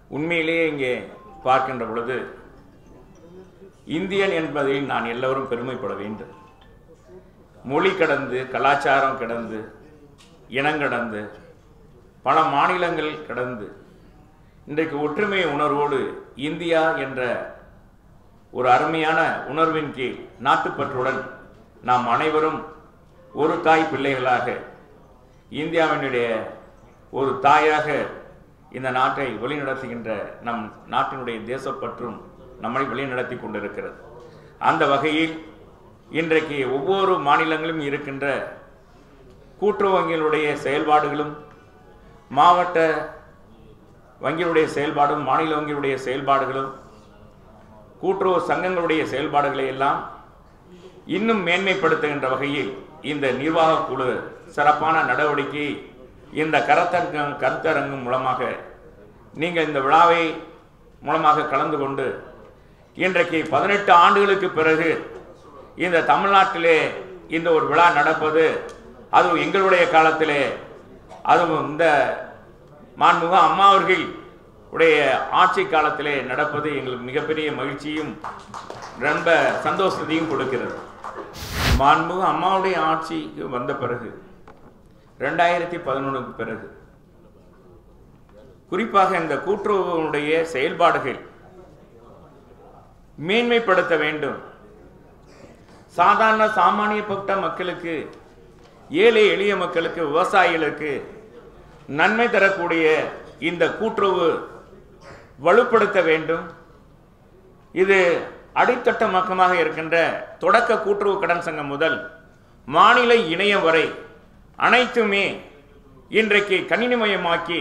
உண்மையிலேயே இங்கே பார்க்கின்ற பொழுது இந்தியன் என்பதில் நான் எல்லோரும் பெருமைப்பட வேண்டும் மொழி கடந்து கலாச்சாரம் கடந்து இனங்கடந்து பல மாநிலங்கள் கடந்து இன்றைக்கு ஒற்றுமை உணர்வோடு இந்தியா என்ற ஒரு அருமையான உணர்வின் கீழ் நாட்டுப்பற்றுடன் நாம் அனைவரும் ஒரு தாய் பிள்ளைகளாக இந்தியாவினுடைய ஒரு தாயாக இந்த நாட்டை வழிநடத்துகின்ற நம் நாட்டினுடைய தேசப்பற்றும் நம்மை வழிநடத்தி கொண்டிருக்கிறது அந்த வகையில் இன்றைக்கு ஒவ்வொரு மாநிலங்களும் இருக்கின்ற கூட்டுறவு வங்கிகளுடைய செயல்பாடுகளும் மாவட்ட வங்கிகளுடைய செயல்பாடும் மாநில வங்கிகளுடைய செயல்பாடுகளும் கூட்டுறவு சங்கங்களுடைய செயல்பாடுகளை எல்லாம் இன்னும் மேன்மைப்படுத்துகின்ற வகையில் இந்த நிர்வாக குழு சிறப்பான நடவடிக்கை இந்த கருத்தரங்கம் கருத்தரங்கம் மூலமாக நீங்கள் இந்த விழாவை மூலமாக கலந்து கொண்டு இன்றைக்கு பதினெட்டு ஆண்டுகளுக்கு பிறகு இந்த தமிழ்நாட்டிலே இந்த ஒரு விழா நடப்பது அதுவும் எங்களுடைய காலத்திலே அதுவும் இந்த மாண்புக அம்மா அவர்கள் உடைய ஆட்சி காலத்திலே நடப்பது எங்களுக்கு மிகப்பெரிய மகிழ்ச்சியும் ரொம்ப சந்தோஷத்தையும் கொடுக்கிறது மாண்புக அம்மாவுடைய ஆட்சிக்கு வந்த பிறகு ரெண்டாயிரத்தி பதினொன்றுக்கு பிறகு குறிப்பாக இந்த கூட்டுறவுடைய செயல்பாடுகள் மேன்மைப்படுத்த வேண்டும் சாதாரண சாமானியப்பட்ட மக்களுக்கு ஏழை எளிய மக்களுக்கு விவசாயிகளுக்கு நன்மை தரக்கூடிய இந்த கூட்டுறவு வலுப்படுத்த வேண்டும் இது அடித்தட்ட மக்கமாக இருக்கின்ற தொடக்க கூட்டுறவு கடன் சங்கம் முதல் மாநில இணையம் வரை அனைத்துமே இன்றைக்கு கணினிமயமாக்கி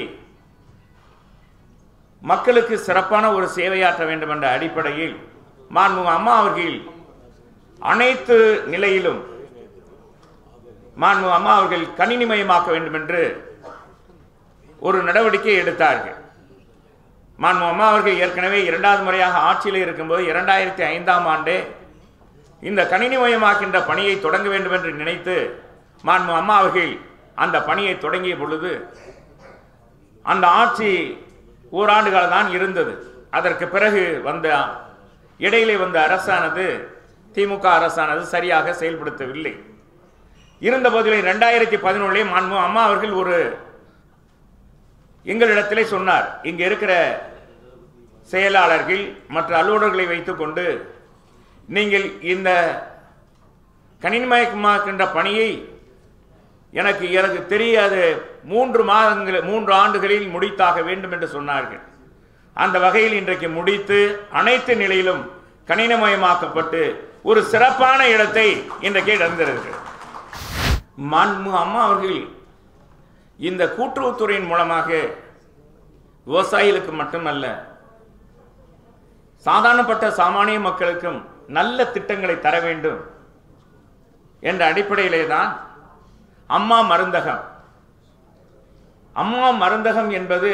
மக்களுக்கு சிறப்பான ஒரு சேவையாற்ற வேண்டும் என்ற அடிப்படையில் மாண்புமிகு அம்மா அவர்கள் அனைத்து நிலையிலும் மாண்புமிகு அம்மா அவர்கள் கணினிமயமாக்க வேண்டும் என்று ஒரு நடவடிக்கை எடுத்தார்கள் மாண்பு அம்மா அவர்கள் ஏற்கனவே இரண்டாவது முறையாக ஆட்சியில் இருக்கும்போது இரண்டாயிரத்தி ஐந்தாம் ஆண்டே இந்த கணினிமயமாக்கின்ற பணியை தொடங்க வேண்டும் என்று நினைத்து மாண்பு அம்மா அவர்கள் அந்த பணியை தொடங்கிய பொழுது அந்த ஆட்சி ஓராண்டு காலம் தான் இருந்தது அதற்கு பிறகு வந்த இடையிலே வந்த அரசானது திமுக அரசானது சரியாக செயல்படுத்தவில்லை இருந்த போதிலும் ரெண்டாயிரத்தி பதினொன்றிலே மாண்பு அம்மா அவர்கள் ஒரு எங்களிடத்திலே சொன்னார் இங்க இருக்கிற செயலாளர்கள் மற்ற அலுவலர்களை வைத்துக்கொண்டு நீங்கள் இந்த கணினிமயமாக்கின்ற பணியை எனக்கு எனக்கு தெரியாது மூன்று மாதங்கள் மூன்று ஆண்டுகளில் முடித்தாக வேண்டும் என்று சொன்னார்கள் அந்த வகையில் இன்றைக்கு முடித்து அனைத்து நிலையிலும் கணினமயமாக்கப்பட்டு ஒரு சிறப்பான இடத்தை இன்றைக்கு இழந்திருக்கிறது மாண்பு அம்மா அவர்கள் இந்த கூட்டுறவுத்துறையின் மூலமாக விவசாயிகளுக்கு மட்டுமல்ல சாதாரணப்பட்ட சாமானிய மக்களுக்கும் நல்ல திட்டங்களை தர வேண்டும் என்ற அடிப்படையிலே தான் அம்மா மருந்தகம் அம்மா மருந்தகம் என்பது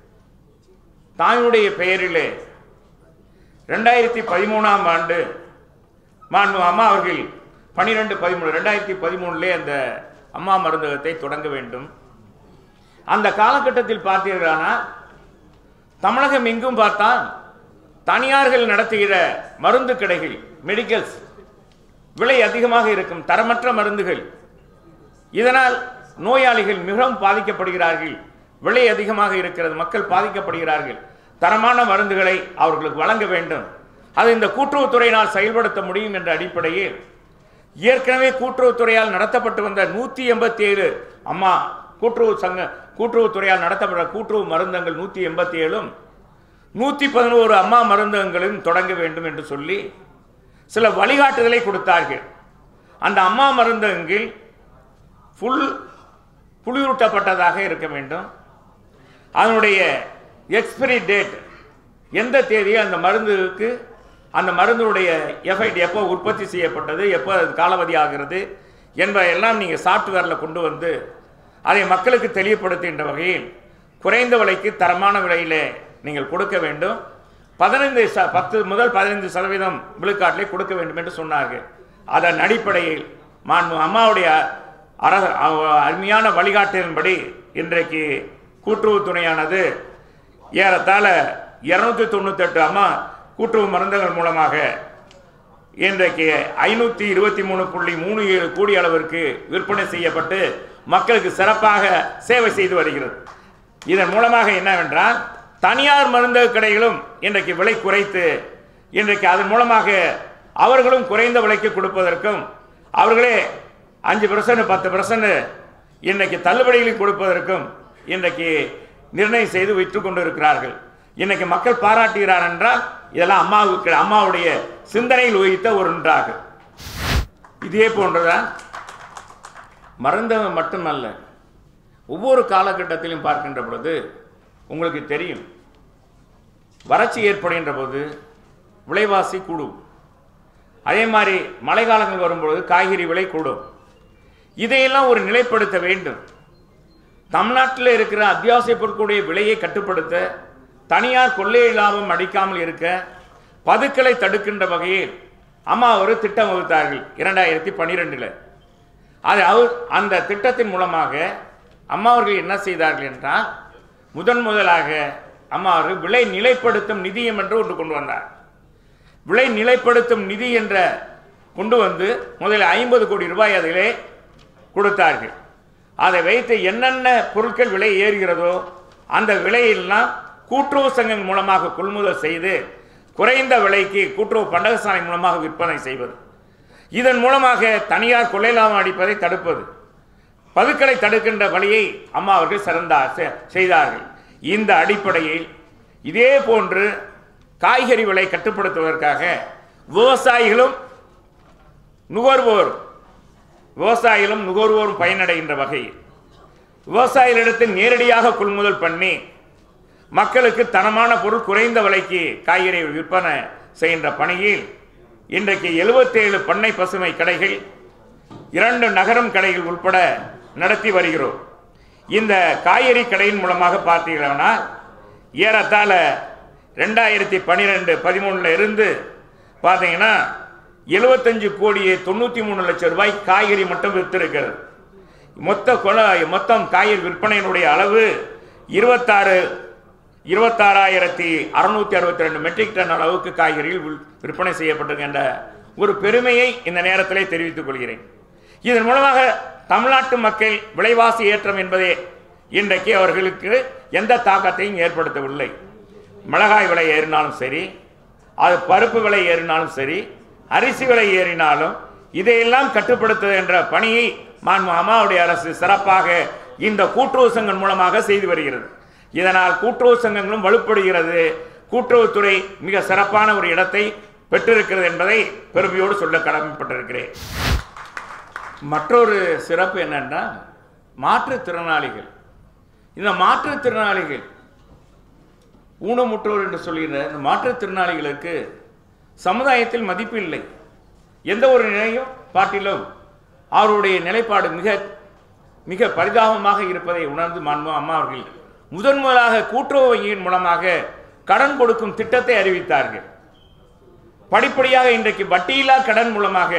தாயுடைய பெயரிலே ரெண்டாயிரத்தி பதிமூணாம் ஆண்டு மாண்பு அம்மா அவர்கள் பனிரெண்டு பதிமூணு ரெண்டாயிரத்தி பதிமூணுலே அந்த அம்மா மருந்தகத்தை தொடங்க வேண்டும் அந்த காலகட்டத்தில் பார்த்தீர்களானால் தமிழகம் எங்கும் பார்த்தால் தனியார்கள் நடத்துகிற மருந்து கடைகள் மெடிக்கல்ஸ் விலை அதிகமாக இருக்கும் தரமற்ற மருந்துகள் இதனால் நோயாளிகள் மிகவும் பாதிக்கப்படுகிறார்கள் விலை அதிகமாக இருக்கிறது மக்கள் பாதிக்கப்படுகிறார்கள் தரமான மருந்துகளை அவர்களுக்கு வழங்க வேண்டும் அது இந்த கூட்டுறவுத்துறையினால் செயல்படுத்த முடியும் என்ற அடிப்படையில் ஏற்கனவே கூட்டுறவுத்துறையால் நடத்தப்பட்டு வந்த நூற்றி எண்பத்தி ஏழு அம்மா கூட்டுறவு சங்க கூட்டுறவுத்துறையால் நடத்தப்பட்ட கூட்டுறவு மருந்தகங்கள் நூற்றி எண்பத்தி ஏழும் நூற்றி பதினோரு அம்மா மருந்தகங்களும் தொடங்க வேண்டும் என்று சொல்லி சில வழிகாட்டுதலை கொடுத்தார்கள் அந்த அம்மா மருந்தகங்கள் ஃபுல் புளியூட்டப்பட்டதாக இருக்க வேண்டும் அதனுடைய எக்ஸ்பிரி டேட் எந்த தேதியை அந்த மருந்துக்கு அந்த மருந்துடைய எஃபெக்ட் எப்போ உற்பத்தி செய்யப்பட்டது எப்போ அது காலாவதி ஆகிறது என்பதையெல்லாம் நீங்கள் சாஃப்ட்வேரில் கொண்டு வந்து அதை மக்களுக்கு தெளிவுபடுத்துகின்ற வகையில் குறைந்த விலைக்கு தரமான விலையிலே நீங்கள் கொடுக்க வேண்டும் பதினைந்து ச பத்து முதல் பதினைந்து சதவீதம் விழுக்காட்டிலே கொடுக்க வேண்டும் என்று சொன்னார்கள் அதன் அடிப்படையில் மாண்பு அம்மாவுடைய அர அருமையான வழிகாட்டின்படி இன்றைக்கு கூட்டுறவுத்துறையானது ஏறத்தாழ இருநூத்தி தொண்ணூத்தெட்டு அம்மா கூட்டுறவு மருந்துகள் மூலமாக இன்றைக்கு ஐநூற்றி இருபத்தி மூணு புள்ளி மூணு ஏழு கோடி அளவிற்கு விற்பனை செய்யப்பட்டு மக்களுக்கு சிறப்பாக சேவை செய்து வருகிறது இதன் மூலமாக என்னவென்றால் தனியார் மருந்து கடைகளும் இன்றைக்கு விலை குறைத்து இன்றைக்கு அதன் மூலமாக அவர்களும் குறைந்த விலைக்கு கொடுப்பதற்கும் அவர்களே அஞ்சு பர்சன்ட் பத்து பர்சன்ட் இன்றைக்கு தள்ளுபடிகளில் கொடுப்பதற்கும் இன்றைக்கு நிர்ணயம் செய்து விற்று கொண்டு இருக்கிறார்கள் இன்னைக்கு மக்கள் பாராட்டுகிறார் என்றால் இதெல்லாம் அம்மாவுக்கு அம்மாவுடைய சிந்தனையில் உயித்த ஒரு ஒன்றாகும் இதே போன்றுதான் மருந்தகம் மட்டுமல்ல ஒவ்வொரு காலகட்டத்திலும் பார்க்கின்ற பொழுது உங்களுக்கு தெரியும் வறட்சி ஏற்படுகின்ற போது விலைவாசி கூடும் அதே மாதிரி மழை காலங்கள் வரும்பொழுது காய்கறி விலை கூடும் இதையெல்லாம் ஒரு நிலைப்படுத்த வேண்டும் தமிழ்நாட்டில் இருக்கிற அத்தியாவசிய பொருட்களுடைய விலையை கட்டுப்படுத்த தனியார் கொள்ளை லாபம் அடிக்காமல் இருக்க பதுக்களை தடுக்கின்ற வகையில் அம்மா ஒரு திட்டம் வகுத்தார்கள் இரண்டாயிரத்தி பன்னிரெண்டில் அது அவர் அந்த திட்டத்தின் மூலமாக அம்மா அவர்கள் என்ன செய்தார்கள் என்றால் முதன் முதலாக அம்மா அவர்கள் விலை நிலைப்படுத்தும் நிதியம் என்று ஒன்று கொண்டு வந்தார் விலை நிலைப்படுத்தும் நிதி என்ற கொண்டு வந்து முதலில் ஐம்பது கோடி ரூபாய் அதிலே கொடுத்தார்கள் அதை வைத்து என்னென்ன பொருட்கள் விலை ஏறுகிறதோ அந்த விலையெல்லாம் கூட்டுறவு சங்கம் மூலமாக கொள்முதல் செய்து குறைந்த விலைக்கு கூட்டுறவு பண்டகசாலை மூலமாக விற்பனை செய்வது இதன் மூலமாக தனியார் கொள்ளை லாபம் அடிப்பதை தடுப்பது பதுக்களை தடுக்கின்ற வழியை அம்மா அவர்கள் சிறந்தார் செ- செய்தார்கள் இந்த அடிப்படையில் இதே போன்று காய்கறி விலை கட்டுப்படுத்துவதற்காக விவசாயிகளும் நுகர்வோர் விவசாயிகளும் நுகர்வோரும் பயனடைகின்ற வகையில் விவசாயிகளிடத்தில் நேரடியாக கொள்முதல் பண்ணி மக்களுக்கு தரமான பொருள் குறைந்த விலைக்கு காய்கறி விற்பனை செய்கின்ற பணியில் இன்றைக்கு 77 பண்ணை பசுமை கடைகள் இரண்டு நகரம் கடைகள் உட்பட நடத்தி வருகிறோம் இந்த காய்கறி கடையின் மூலமாக பார்த்தீங்கன்னா ஏறத்தாழ ரெண்டாயிரத்தி பன்னிரெண்டு பதிமூணுல இருந்து பார்த்தீங்கன்னா எழுபத்தஞ்சு கோடியே தொண்ணூற்றி மூணு லட்சம் ரூபாய் காய்கறி மட்டும் வித்திருக்கிறது மொத்த கொல மொத்தம் காய்கறி விற்பனையினுடைய அளவு இருபத்தாறு இருபத்தாறாயிரத்தி அறுநூத்தி அறுபத்தி ரெண்டு மெட்ரிக் டன் அளவுக்கு காய்கறிகள் வில்- விற்பனை செய்யப்பட்டிருக்கின்ற ஒரு பெருமையை இந்த நேரத்திலே தெரிவித்துக் கொள்கிறேன் இதன் மூலமாக தமிழ்நாட்டு மக்கள் விலைவாசி ஏற்றம் என்பதே இன்றைக்கு அவர்களுக்கு எந்த தாக்கத்தையும் ஏற்படுத்தவில்லை மிளகாய் விலை ஏறினாலும் சரி அது பருப்பு விலை ஏறினாலும் சரி அரிசி விலை ஏறினாலும் இதையெல்லாம் கட்டுப்படுத்துவது என்ற பணியை மாண்பு அம்மாவுடைய அரசு சிறப்பாக இந்த கூட்டுறவு சங்கம் மூலமாக செய்து வருகிறது இதனால் கூட்டுறவு சங்கங்களும் வலுப்படுகிறது கூட்டுறவுத்துறை மிக சிறப்பான ஒரு இடத்தை பெற்றிருக்கிறது என்பதை பெருமையோடு சொல்ல கடமைப்பட்டிருக்கிறேன் மற்றொரு சிறப்பு என்னன்னா மாற்றுத்திறனாளிகள் இந்த மாற்றுத்திறனாளிகள் ஊனமுற்றோர் என்று சொல்கிற இந்த மாற்றுத்திறனாளிகளுக்கு சமுதாயத்தில் மதிப்பு இல்லை எந்த ஒரு நிலையும் பாட்டிலும் அவருடைய நிலைப்பாடு மிக மிக பரிதாபமாக இருப்பதை உணர்ந்து மாண்பு அம்மா அவர்கள் முதன் முதலாக கூட்டுறவு வங்கியின் மூலமாக கடன் கொடுக்கும் திட்டத்தை அறிவித்தார்கள் படிப்படியாக இன்றைக்கு வட்டியில்லா கடன் மூலமாக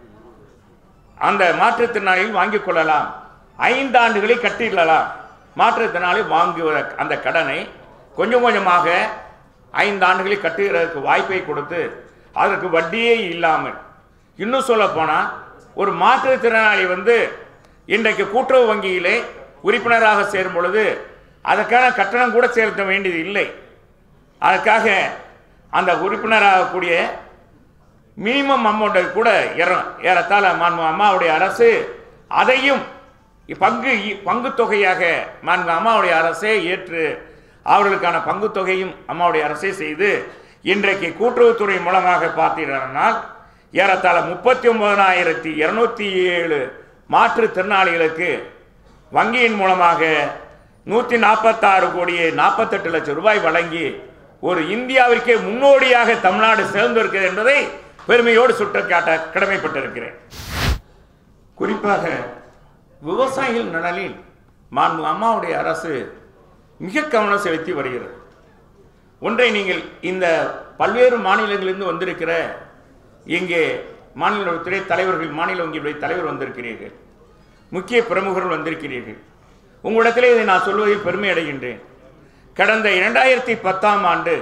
அந்த மாற்றுத்திறனாளிகள் வாங்கிக் கொள்ளலாம் ஐந்து ஆண்டுகளை கட்டிடலாம் மாற்றுத்திறனாளி வாங்குவத அந்த கடனை கொஞ்சம் கொஞ்சமாக ஐந்து ஆண்டுகளை கட்டுகிறதுக்கு வாய்ப்பை கொடுத்து அதற்கு வட்டியே இல்லாமல் இன்னும் சொல்ல போனால் ஒரு மாற்றுத்திறனாளி வந்து இன்றைக்கு கூட்டுறவு வங்கியிலே உறுப்பினராக சேரும் பொழுது அதற்கான கட்டணம் கூட செலுத்த வேண்டியது இல்லை அதற்காக அந்த உறுப்பினராகக்கூடிய மினிமம் அமௌண்ட்டை கூட ஏற- ஏறத்தாழ மாண்பு அம்மாவுடைய அரசு அதையும் பங்கு பங்கு தொகையாக மாண்பு அம்மாவுடைய அரசே ஏற்று அவர்களுக்கான பங்கு தொகையும் அம்மாவுடைய அரசே செய்து இன்றைக்கு கூட்டுறவுத்துறை மூலமாக பார்த்தீர்களானால் ஏறத்தாழ முப்பத்தி ஒன்பதனாயிரத்தி இருநூத்தி ஏழு மாற்றுத்திறனாளிகளுக்கு வங்கியின் மூலமாக நூற்றி நாற்பத்தாறு கோடியே நாற்பத்தெட்டு லட்சம் ரூபாய் வழங்கி ஒரு இந்தியாவிற்கே முன்னோடியாக தமிழ்நாடு சேர்ந்திருக்கிறது என்பதை பெருமையோடு சுட்டிக்காட்ட கடமைப்பட்டிருக்கிறேன் குறிப்பாக விவசாயிகள் நலனில் மாண்பு அம்மாவுடைய அரசு மிக கவனம் செலுத்தி வருகிறது ஒன்றை நீங்கள் இந்த பல்வேறு மாநிலங்களிலிருந்து வந்திருக்கிற இங்கே மாநில துறை தலைவர்கள் மாநில வங்கியுடைய தலைவர் வந்திருக்கிறீர்கள் முக்கிய பிரமுகர்கள் வந்திருக்கிறீர்கள் உங்களிடத்திலே இதை நான் சொல்வதில் பெருமை அடைகின்றேன் கடந்த இரண்டாயிரத்தி பத்தாம் ஆண்டு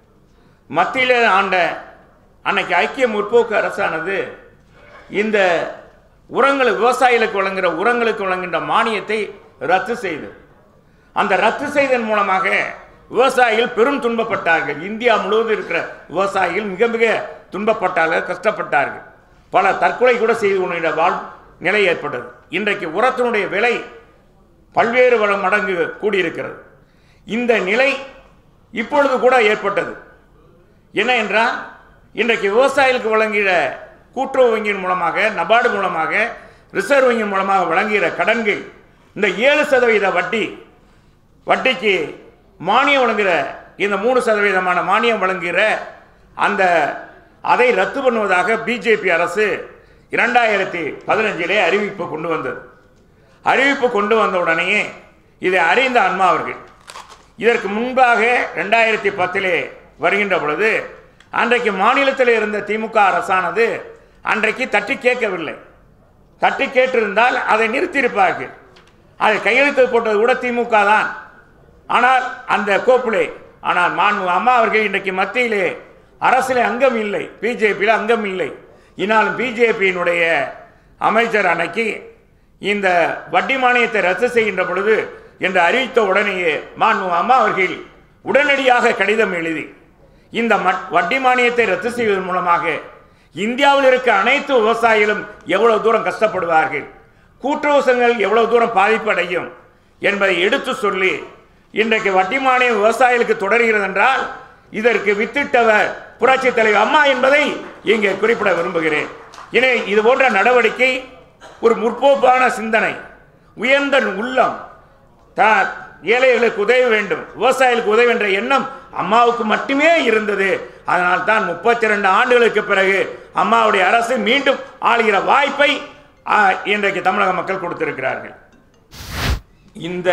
மத்தியில் ஆண்ட அன்னைக்கு ஐக்கிய முற்போக்கு அரசானது இந்த உரங்கள் விவசாயிகளுக்கு வழங்குகிற உரங்களுக்கு வழங்குகின்ற மானியத்தை ரத்து செய்தது அந்த ரத்து செய்ததன் மூலமாக விவசாயிகள் பெரும் துன்பப்பட்டார்கள் இந்தியா முழுவதும் இருக்கிற விவசாயிகள் மிக மிக துன்பப்பட்டார்கள் கஷ்டப்பட்டார்கள் பல தற்கொலை கூட செய்து கொண்ட வாழ் நிலை ஏற்பட்டது இன்றைக்கு உரத்தினுடைய விலை பல்வேறு வள மடங்கு கூடியிருக்கிறது இந்த நிலை இப்பொழுது கூட ஏற்பட்டது என்ன என்றால் இன்றைக்கு விவசாயிகளுக்கு வழங்குகிற கூட்டுறவு வங்கியின் மூலமாக நபார்டு மூலமாக ரிசர்வ் வங்கியின் மூலமாக வழங்குகிற கடன்கள் இந்த ஏழு சதவீத வட்டி வட்டிக்கு மானியம் வழங்குகிற இந்த மூணு சதவீதமான மானியம் வழங்குகிற அந்த அதை ரத்து பண்ணுவதாக பிஜேபி அரசு இரண்டாயிரத்தி பதினஞ்சிலே அறிவிப்பு கொண்டு வந்தது அறிவிப்பு கொண்டு வந்த உடனேயே இதை அறிந்த அன்மா அவர்கள் இதற்கு முன்பாக ரெண்டாயிரத்தி பத்திலே வருகின்ற பொழுது அன்றைக்கு மாநிலத்தில் இருந்த திமுக அரசானது அன்றைக்கு தட்டி கேட்கவில்லை தட்டி கேட்டிருந்தால் அதை நிறுத்தியிருப்பார்கள் அதை கையெழுத்து போட்டது கூட திமுக தான் ஆனால் அந்த கோப்பிலே ஆனால் மாண்பு அம்மா அவர்கள் இன்றைக்கு மத்தியிலே அரசிலே அங்கம் இல்லை பிஜேபியில் அங்கம் இல்லை இனாலும் பிஜேபியினுடைய அமைச்சர் அன்னைக்கு இந்த வட்டி மானியத்தை ரத்து செய்கின்ற பொழுது என்று அறிவித்த உடனேயே மாண்பு அம்மா அவர்கள் உடனடியாக கடிதம் எழுதி இந்த மட்- வட்டி மானியத்தை ரத்து செய்வதன் மூலமாக இந்தியாவில் இருக்க அனைத்து விவசாயிகளும் எவ்வளவு தூரம் கஷ்டப்படுவார்கள் கூட்டுறவு சங்கங்கள் எவ்வளவு தூரம் பாதிப்படையும் என்பதை எடுத்து சொல்லி இன்றைக்கு வட்டி மானியம் விவசாயிகளுக்கு தொடர்கிறது என்றால் இதற்கு வித்திட்டவர் புரட்சி தலைவர் அம்மா என்பதை இங்கே குறிப்பிட விரும்புகிறேன் இனி இது போன்ற நடவடிக்கை ஒரு முற்போக்கான சிந்தனை உயர்ந்த உள்ளம் தான் ஏழைகளுக்கு உதவ வேண்டும் விவசாயிகளுக்கு உதவி என்ற எண்ணம் அம்மாவுக்கு மட்டுமே இருந்தது அதனால் தான் முப்பத்தி ரெண்டு ஆண்டுகளுக்கு பிறகு அம்மாவுடைய அரசு மீண்டும் ஆளுகிற வாய்ப்பை ஆ, இன்றைக்கு தமிழக மக்கள் கொடுத்திருக்கிறார்கள் இந்த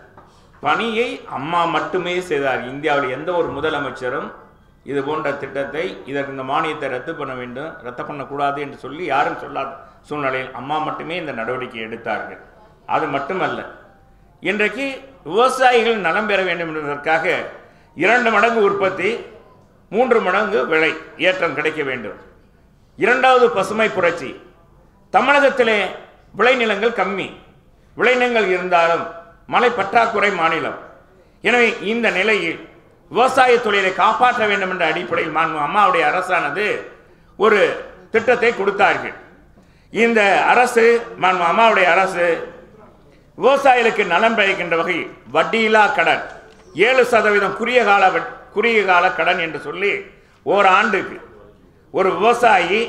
பணியை அம்மா மட்டுமே செய்தார் இந்தியாவில் எந்த ஒரு முதலமைச்சரும் இது போன்ற திட்டத்தை இதற்கு இந்த மானியத்தை ரத்து பண்ண வேண்டும் ரத்து பண்ணக்கூடாது என்று சொல்லி யாரும் சொல்லாத சூழ்நிலையில் அம்மா மட்டுமே இந்த நடவடிக்கை எடுத்தார்கள் அது மட்டுமல்ல இன்றைக்கு விவசாயிகள் நலம் பெற வேண்டும் என்பதற்காக இரண்டு மடங்கு உற்பத்தி மூன்று மடங்கு விலை ஏற்றம் கிடைக்க வேண்டும் இரண்டாவது பசுமை புரட்சி தமிழகத்திலே விளைநிலங்கள் கம்மி விளைநிலங்கள் இருந்தாலும் மழை பற்றாக்குறை மாநிலம் எனவே இந்த நிலையில் விவசாய தொழிலை காப்பாற்ற வேண்டும் என்ற அடிப்படையில் மாண்பு அம்மாவுடைய அரசானது ஒரு திட்டத்தை கொடுத்தார்கள் இந்த அரசு மாண்பு அம்மாவுடைய அரசு விவசாயிகளுக்கு நலன் பயக்கின்ற வகையில் வட்டியில்லா கடன் ஏழு சதவீதம் குறுகிய கால வட்- குறுகிய கால கடன் என்று சொல்லி ஓராண்டுக்கு ஒரு விவசாயி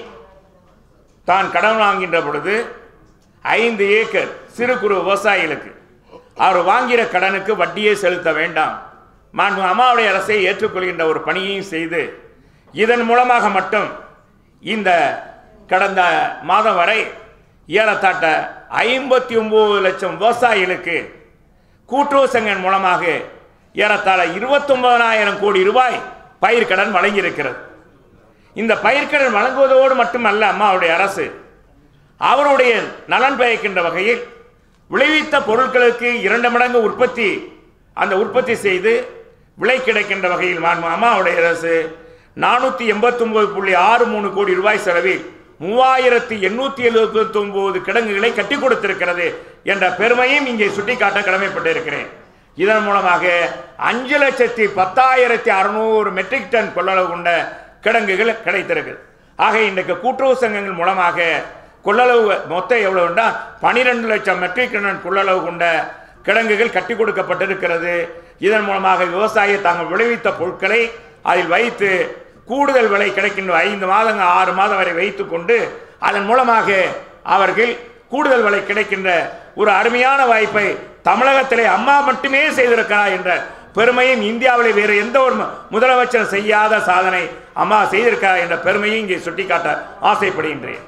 தான் கடன் வாங்கின்ற பொழுது ஐந்து ஏக்கர் சிறு குறு விவசாயிகளுக்கு அவர் வாங்கிற கடனுக்கு வட்டியே செலுத்த வேண்டாம் மாண்பு அம்மாவுடைய அரசை ஏற்றுக்கொள்கின்ற ஒரு பணியையும் செய்து இதன் மூலமாக மட்டும் இந்த கடந்த மாதம் வரை ஏறத்தாட்ட ஐம்பத்தி ஒன்பது லட்சம் விவசாயிகளுக்கு கூட்டுறவு சங்கம் மூலமாக ஏறத்தாழ இருபத்தொன்பதாயிரம் கோடி ரூபாய் பயிர்க்கடன் வழங்கியிருக்கிறது இந்த பயிர்க்கடன் வழங்குவதோடு மட்டுமல்ல அம்மாவுடைய அரசு அவருடைய நலன் பயக்கின்ற வகையில் விளைவித்த பொருட்களுக்கு இரண்டு மடங்கு உற்பத்தி அந்த உற்பத்தி செய்து விலை கிடைக்கின்ற வகையில் மாண்பு அம்மாவுடைய அரசு நானூற்றி எண்பத்தொம்பது புள்ளி ஆறு மூணு கோடி ரூபாய் செலவில் மூவாயிரத்தி எண்ணூற்றி எழுபத்தி ஒன்பது கிடங்குகளை கட்டி கொடுத்திருக்கிறது என்ற பெருமையும் இங்கே சுட்டிக்காட்ட கடமைப்பட்டிருக்கிறேன் இதன் மூலமாக அஞ்சு லட்சத்தி பத்தாயிரத்தி அறுநூறு மெட்ரிக் டன் கொள்ளளவு கொண்ட கிடங்குகள் கிடைத்திருக்கு ஆக இன்றைக்கு கூட்டுறவு சங்கங்கள் மூலமாக கொள்ளளவு மொத்தம் எவ்வளவுன்னா பனிரெண்டு லட்சம் மெட்ரிக் டன் கொள்ளளவு கொண்ட கிடங்குகள் கட்டி கொடுக்கப்பட்டிருக்கிறது இதன் மூலமாக விவசாயி தாங்கள் விளைவித்த பொருட்களை அதில் வைத்து கூடுதல் விலை கிடைக்கின்ற ஐந்து மாதங்கள் ஆறு மாதம் வரை வைத்து கொண்டு அதன் மூலமாக அவர்கள் கூடுதல் விலை கிடைக்கின்ற ஒரு அருமையான வாய்ப்பை தமிழகத்திலே அம்மா மட்டுமே செய்திருக்கிறார் என்ற பெருமையும் இந்தியாவில் வேறு எந்த ஒரு மு- முதலமைச்சர் செய்யாத சாதனை அம்மா செய்திருக்கிறார் என்ற பெருமையும் இங்கே சுட்டிக்காட்ட ஆசைப்படுகின்றேன்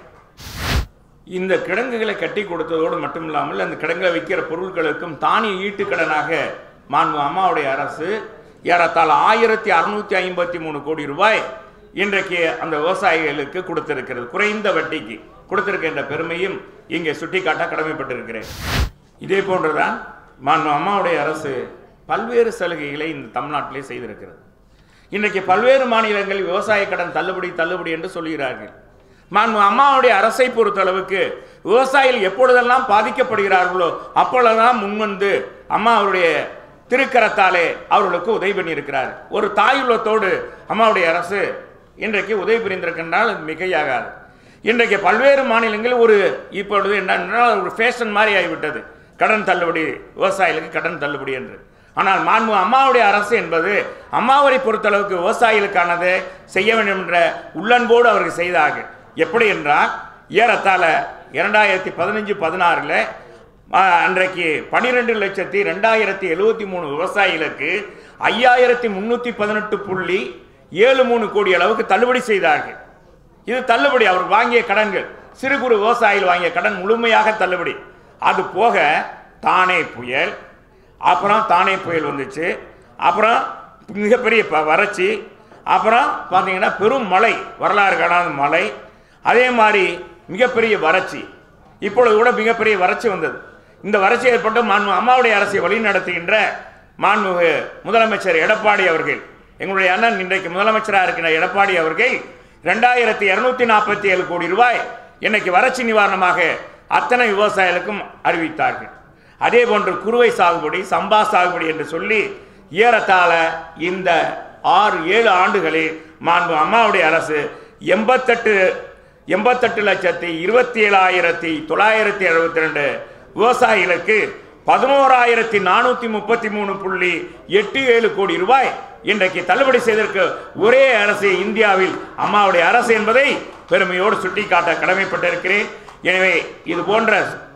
இந்த கிடங்குகளை கட்டி கொடுத்ததோடு மட்டுமில்லாமல் அந்த கிடங்குல வைக்கிற பொருட்களுக்கும் தானிய ஈட்டுக்கடனாக மாண்பு அம்மாவுடைய அரசு ஏறத்தாழ ஆயிரத்தி அறுநூத்தி ஐம்பத்தி மூணு கோடி ரூபாய் இன்றைக்கு அந்த விவசாயிகளுக்கு கொடுத்திருக்கிறது குறைந்த வட்டிக்கு கொடுத்திருக்கின்ற பெருமையும் இங்கே சுட்டிக்காட்ட கடமைப்பட்டிருக்கிறேன் இதே போன்றுதான் மாண்பு அம்மாவுடைய அரசு பல்வேறு சலுகைகளை இந்த தமிழ்நாட்டிலே செய்திருக்கிறது இன்றைக்கு பல்வேறு மாநிலங்கள் விவசாய கடன் தள்ளுபடி தள்ளுபடி என்று சொல்கிறார்கள் மாண்பு அம்மாவுடைய அரசை பொறுத்தளவுக்கு விவசாயிகள் எப்பொழுதெல்லாம் பாதிக்கப்படுகிறார்களோ அப்பொழுதெல்லாம் முன்வந்து அம்மா அவருடைய திருக்கரத்தாலே அவர்களுக்கு உதவி பண்ணியிருக்கிறார் ஒரு தாயுள்ளத்தோடு அம்மாவுடைய அரசு இன்றைக்கு உதவி புரிந்திருக்கின்றால் அது மிகையாகாது இன்றைக்கு பல்வேறு மாநிலங்களில் ஒரு இப்பொழுது என்னன்னா ஒரு ஃபேஷன் மாதிரி ஆகிவிட்டது கடன் தள்ளுபடி விவசாயிகளுக்கு கடன் தள்ளுபடி என்று ஆனால் மாண்பு அம்மாவுடைய அரசு என்பது அம்மாவரை பொறுத்தளவுக்கு விவசாயிகளுக்கானது செய்ய வேண்டும் என்ற உள்ளன்போடு அவர்கள் செய்தார்கள் எப்படி என்றால் ஏறத்தாழ இரண்டாயிரத்தி பதினஞ்சு பதினாறில் அன்றைக்கு பனிரெண்டு லட்சத்தி ரெண்டாயிரத்தி எழுபத்தி மூணு விவசாயிகளுக்கு ஐயாயிரத்தி முன்னூற்றி பதினெட்டு புள்ளி ஏழு மூணு கோடி அளவுக்கு தள்ளுபடி செய்தார்கள் இது தள்ளுபடி அவர் வாங்கிய கடன்கள் சிறு குறு விவசாயிகள் வாங்கிய கடன் முழுமையாக தள்ளுபடி அது போக தானே புயல் அப்புறம் தானே புயல் வந்துச்சு அப்புறம் மிகப்பெரிய ப- வறட்சி அப்புறம் பார்த்தீங்கன்னா பெரும் மழை வரலாறு காணாத மழை அதே மாதிரி மிகப்பெரிய வறட்சி இப்பொழுது கூட மிகப்பெரிய வறட்சி வந்தது இந்த வறட்சி ஏற்பட்டு மாண்பு அம்மாவுடைய அரசை வழிநடத்துகின்ற மாண்புமிகு முதலமைச்சர் எடப்பாடி அவர்கள் எங்களுடைய அண்ணன் இன்றைக்கு முதலமைச்சராக இருக்கிற எடப்பாடி அவர்கள் ரெண்டாயிரத்தி இருநூத்தி நாற்பத்தி ஏழு கோடி ரூபாய் இன்னைக்கு வறட்சி நிவாரணமாக அத்தனை விவசாயிகளுக்கும் அறிவித்தார்கள் அதே போன்று குறுவை சாகுபடி சம்பா சாகுபடி என்று சொல்லி ஏறத்தாழ இந்த ஆறு ஏழு ஆண்டுகளில் மாண்பு அம்மாவுடைய அரசு எண்பத்தெட்டு எண்பத்தெட்டு லட்சத்தி இருபத்தி ஏழாயிரத்தி தொள்ளாயிரத்தி எழுபத்தி ரெண்டு விவசாயிகளுக்கு பதினோராயிரத்தி நானூற்றி முப்பத்தி மூணு புள்ளி எட்டு ஏழு கோடி ரூபாய் இன்றைக்கு தள்ளுபடி செய்திருக்க ஒரே அரசு இந்தியாவில் அம்மாவுடைய அரசு என்பதை பெருமையோடு சுட்டிக்காட்ட கடமைப்பட்டிருக்கிறேன் எனவே இது போன்ற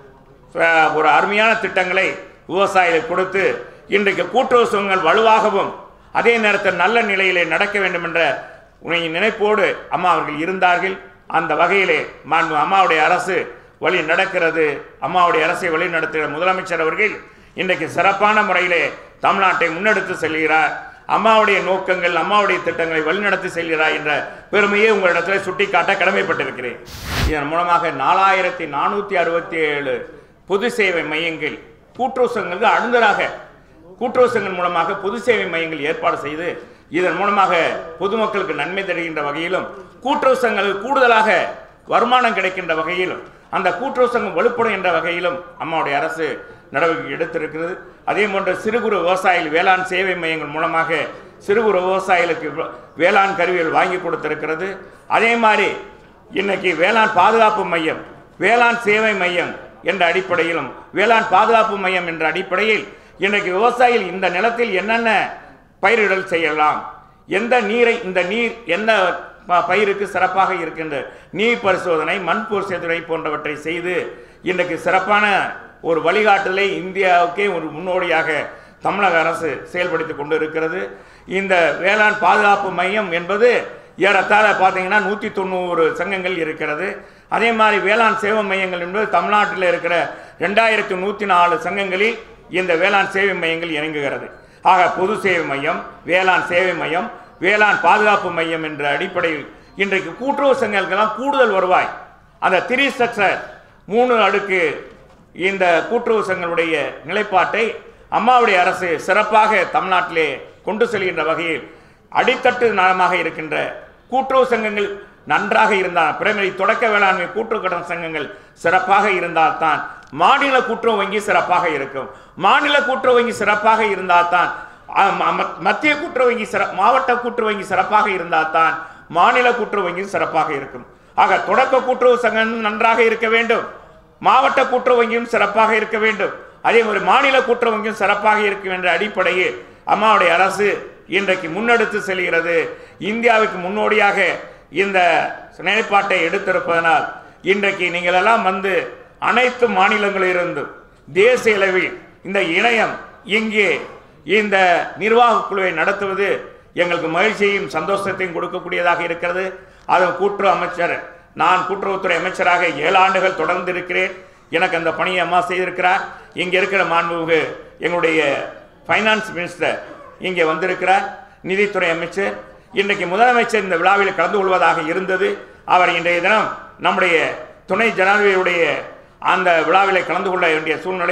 அஹ், ஒரு அருமையான திட்டங்களை விவசாயிகளுக்கு கொடுத்து இன்றைக்கு கூட்டுறவு சங்கங்கள் வலுவாகவும் அதே நேரத்தில் நல்ல நிலையிலே நடக்க வேண்டும் என்ற உனை நினைப்போடு அம்மா அவர்கள் இருந்தார்கள் அந்த வகையிலே மாண்பு அம்மாவுடைய அரசு வழி நடக்கிறது அம்மாவுடைய அரசை வழி நடத்துகிற முதலமைச்சர் அவர்கள் இன்றைக்கு சிறப்பான முறையிலே தமிழ்நாட்டை முன்னெடுத்து செல்கிறார் அம்மாவுடைய நோக்கங்கள் அம்மாவுடைய திட்டங்களை வழிநடத்தி செல்கிறார் என்ற பெருமையை உங்களிடத்தில் சுட்டிக்காட்ட கடமைப்பட்டிருக்கிறேன் இதன் மூலமாக நாலாயிரத்தி நானூற்றி அறுபத்தி ஏழு பொது சேவை மையங்கள் கூட்டுறவு சங்கங்களுக்கு அழுந்தராக கூட்டுறவு சங்கம் மூலமாக பொது சேவை மையங்கள் ஏற்பாடு செய்து இதன் மூலமாக பொதுமக்களுக்கு நன்மை தருகின்ற வகையிலும் கூட்டுறவு சங்கங்களுக்கு கூடுதலாக வருமானம் கிடைக்கின்ற வகையிலும் அந்த கூட்டுறவு சங்கம் வலுப்படும் என்ற வகையிலும் அம்மாவுடைய அரசு நடவடிக்கை எடுத்திருக்கிறது அதே போன்று சிறு குறு விவசாயிகள் வேளாண் சேவை மையங்கள் மூலமாக சிறு குறு விவசாயிகளுக்கு வே- வேளாண் கருவிகள் வாங்கி கொடுத்திருக்கிறது அதே மாதிரி இன்னைக்கு வேளாண் பாதுகாப்பு மையம் வேளாண் சேவை மையம் என்ற அடிப்படையிலும் வேளாண் பாதுகாப்பு மையம் என்ற அடிப்படையில் இன்றைக்கு விவசாயிகள் இந்த நிலத்தில் என்னென்ன பயிரிடல் செய்யலாம் எந்த நீரை இந்த நீர் என்ன ப- பயிருக்கு சிறப்பாக இருக்கின்ற நீர் பரிசோதனை மண் பரிசோதனை போன்றவற்றை செய்து இன்றைக்கு சிறப்பான ஒரு வழிகாட்டுதலை இந்தியாவுக்கே ஒரு முன்னோடியாக தமிழக அரசு செயல்படுத்தி கொண்டு இருக்கிறது இந்த வேளாண் பாதுகாப்பு மையம் என்பது ஏறத்தாழ பார்த்தீங்கன்னா நூற்றி தொண்ணூறு சங்கங்கள் இருக்கிறது அதே மாதிரி வேளாண் சேவை மையங்கள் என்பது தமிழ்நாட்டில் இருக்கிற ரெண்டாயிரத்தி நூற்றி நாலு சங்கங்களில் இந்த வேளாண் சேவை மையங்கள் இயங்குகிறது ஆக பொது சேவை மையம் வேளாண் சேவை மையம் வேளாண் பாதுகாப்பு மையம் என்ற அடிப்படையில் இன்றைக்கு கூட்டுறவு சங்கங்களுக்கெல்லாம் கூடுதல் வருவாய் அந்த த்ரீ ஸ்ட்ரக்சர் மூணு அடுக்கு இந்த கூட்டுறவு சங்கங்களுடைய நிலைப்பாட்டை அம்மாவுடைய அரசு சிறப்பாக தமிழ்நாட்டிலே கொண்டு செல்கின்ற வகையில் அடித்தட்டு நலமாக இருக்கின்ற கூட்டுறவு சங்கங்கள் நன்றாக இருந்தால் பிரைமரி தொடக்க வேளாண்மை கூட்டுறவு கடன் சங்கங்கள் சிறப்பாக இருந்தால்தான் மாநில கூட்டுறவு வங்கி சிறப்பாக இருக்கும் மாநில கூட்டுறவு வங்கி சிறப்பாக இருந்தால்தான் அ, ம- ம- மத்திய கூட்டுறவு வங்கி சிற மாவட்ட கூட்டுறவு வங்கி சிறப்பாக இருந்தால்தான் மாநில கூட்டுறவு வங்கி சிறப்பாக இருக்கும் ஆக தொடக்க கூட்டுறவு சங்கம் நன்றாக இருக்க வேண்டும் மாவட்ட கூட்டுறவு வங்கியும் சிறப்பாக இருக்க வேண்டும் அதே மாதிரி மாநில கூட்டுறவு வங்கியும் சிறப்பாக இருக்கும் என்ற அடிப்படையில் அம்மாவுடைய அரசு இன்றைக்கு முன்னெடுத்து செல்கிறது இந்தியாவுக்கு முன்னோடியாக இந்த நிலைப்பாட்டை எடுத்திருப்பதனால் இன்றைக்கு நீங்கள் எல்லாம் வந்து அனைத்து மாநிலங்களிலிருந்தும் தேசிய அளவில் இந்த இணையம் இங்கே இந்த நிர்வாக குழுவை நடத்துவது எங்களுக்கு மகிழ்ச்சியையும் சந்தோஷத்தையும் கொடுக்கக்கூடியதாக இருக்கிறது அதன் கூட்டுறவு அமைச்சர் நான் கூட்டுறவுத்துறை அமைச்சராக ஏழு ஆண்டுகள் தொடர்ந்து இருக்கிறேன் எனக்கு அந்த பணியை அம்மா செய்திருக்கிறார் இங்கே இருக்கிற மாண்புமிகு எங்களுடைய ஃபைனான்ஸ் மினிஸ்டர் இங்கே வந்திருக்கிறார் நிதித்துறை அமைச்சர் இன்றைக்கு முதலமைச்சர் இந்த விழாவில் கலந்து கொள்வதாக இருந்தது அவர் இன்றைய தினம் நம்முடைய துணை ஜனாதிபதியுடைய அந்த விழாவிலே கலந்து கொள்ள வேண்டிய சூழ்நிலை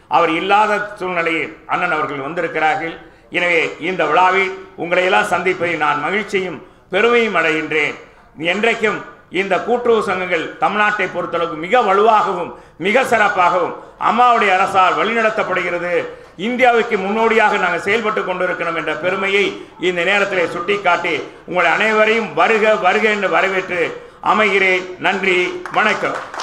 அவர் இல்லாத சூழ்நிலையில் அண்ணன் அவர்கள் வந்திருக்கிறார்கள் எனவே இந்த விழாவில் உங்களை எல்லாம் சந்திப்பதில் நான் மகிழ்ச்சியும் பெருமையும் அடைகின்றேன் என்றைக்கும் இந்த கூட்டுறவு சங்கங்கள் தமிழ்நாட்டை பொறுத்தளவுக்கு மிக வலுவாகவும் மிக சிறப்பாகவும் அம்மாவுடைய அரசால் வழிநடத்தப்படுகிறது இந்தியாவுக்கு முன்னோடியாக நாங்கள் செயல்பட்டு கொண்டிருக்கிறோம் என்ற பெருமையை இந்த நேரத்தில் சுட்டிக்காட்டி உங்களை அனைவரையும் வருக வருக என்று வரவேற்று அமைகிறேன் நன்றி வணக்கம்